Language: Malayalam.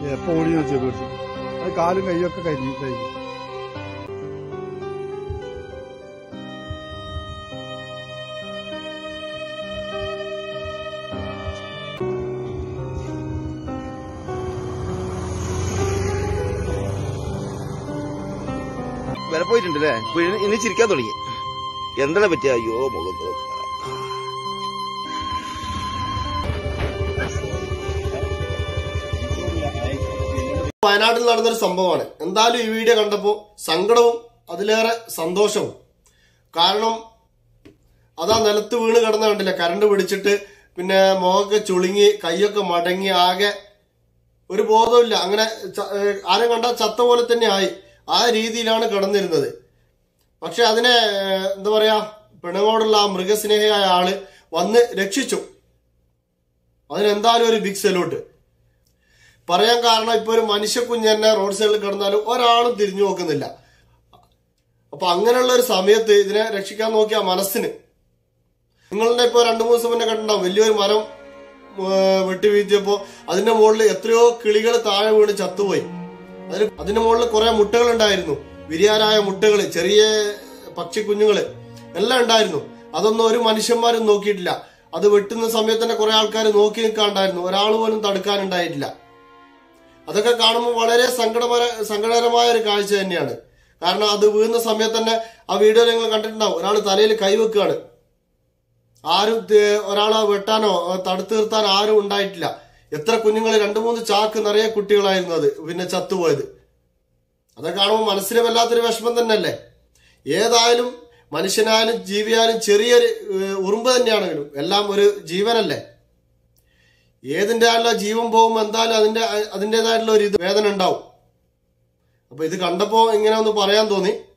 എപ്പോ ഓടി വെച്ചു പേടിച്ചു അത് കാലും കൈയൊക്കെ കരിഞ്ഞു കഴിഞ്ഞു വില പോയിട്ടുണ്ട് അല്ലേ ഇനി ചിരിക്കാൻ തുടങ്ങി എന്താണ് പറ്റിയ അയ്യോ മുഖത്ത് നോക്ക്. വയനാട്ടിൽ നടന്നൊരു സംഭവമാണ് എന്തായാലും ഈ വീഡിയോ കണ്ടപ്പോൾ സങ്കടവും അതിലേറെ സന്തോഷവും കാരണം അതാ നിലത്ത് വീണ് കിടന്ന കണ്ടില്ല കരണ്ട് പിടിച്ചിട്ട് പിന്നെ മുഖമൊക്കെ ചുളുങ്ങി കൈയൊക്കെ മടങ്ങി ആകെ ഒരു ബോധമില്ല അങ്ങനെ ച- ഏഹ് ആരും കണ്ട ചത്ത പോലെ തന്നെ ആയി ആ രീതിയിലാണ് കിടന്നിരുന്നത് പക്ഷെ അതിനെ ഏഹ് എന്താ പറയാ പിണങ്ങോടുള്ള ആ മൃഗസ്നേഹിയായ ആള് വന്ന് രക്ഷിച്ചു അതിനെന്തായാലും ഒരു ബിഗ് സല്യൂട്ട് പറയാൻ കാരണം ഇപ്പൊ ഒരു മനുഷ്യ കുഞ്ഞ് തന്നെ റോഡ് സൈഡിൽ കിടന്നാലും ഒരാളും തിരിഞ്ഞു നോക്കുന്നില്ല അപ്പൊ അങ്ങനെയുള്ള ഒരു സമയത്ത് ഇതിനെ രക്ഷിക്കാൻ നോക്കിയ ആ മനസ്സിന് നിങ്ങളുടെ ഇപ്പൊ രണ്ടു മൂന്ന് ദിവസം മുന്നേ കണ്ടിട്ടുണ്ടാവും വലിയൊരു മരം ഏർ വെട്ടി വീഴ്ത്തിയപ്പോ അതിന്റെ മുകളിൽ എത്രയോ കിളികൾ താഴെ വീണ് ചത്തുപോയി അതിന് അതിന്റെ മുകളിൽ കുറെ മുട്ടകൾ ഉണ്ടായിരുന്നു വിരിയാനായ മുട്ടകൾ ചെറിയ പക്ഷിക്കുഞ്ഞുങ്ങള് എല്ലാം ഉണ്ടായിരുന്നു അതൊന്നും ഒരു മനുഷ്യന്മാരും നോക്കിയിട്ടില്ല അത് വെട്ടുന്ന സമയത്ത് തന്നെ കുറെ ആൾക്കാർ നോക്കി നിൽക്കാണ്ടായിരുന്നു ഒരാൾ പോലും തടുക്കാനുണ്ടായിട്ടില്ല അതൊക്കെ കാണുമ്പോൾ വളരെ സങ്കടപര സങ്കടകരമായ ഒരു കാഴ്ച തന്നെയാണ് കാരണം അത് വീഴുന്ന സമയത്ത് തന്നെ ആ വീഡിയോ നിങ്ങൾ കണ്ടിട്ടുണ്ടാവും ഒരാൾ തലയിൽ കൈവെക്കുകയാണ് ആരും ത- ഒരാളെ വെട്ടാനോ ഏ, തടുത്തു നിർത്താൻ ആരും ഉണ്ടായിട്ടില്ല എത്ര കുഞ്ഞുങ്ങൾ രണ്ടു മൂന്ന് ചാക്ക് നിറയെ കുട്ടികളായിരുന്നു അത് പിന്നെ ചത്തുപോയത് അതൊക്കെ കാണുമ്പോൾ മനസ്സിന് വല്ലാത്തൊരു വിഷമം തന്നെയല്ലേ ഏതായാലും മനുഷ്യനായാലും ജീവിയായാലും ചെറിയൊരു ഏ, ഉറുമ്പ് തന്നെയാണെങ്കിലും എല്ലാം ഒരു ജീവനല്ലേ ഏതിന്റെ ആയാലും ജീവൻ പോകുമ്പോൾ എന്തായാലും അതിന്റെ അതിൻ്റെതായിട്ടുള്ള ഒരു ഇത് വേദന ഉണ്ടാവും അപ്പൊ ഇത് കണ്ടപ്പോ ഇങ്ങനെ ഒന്ന് പറയാൻ തോന്നി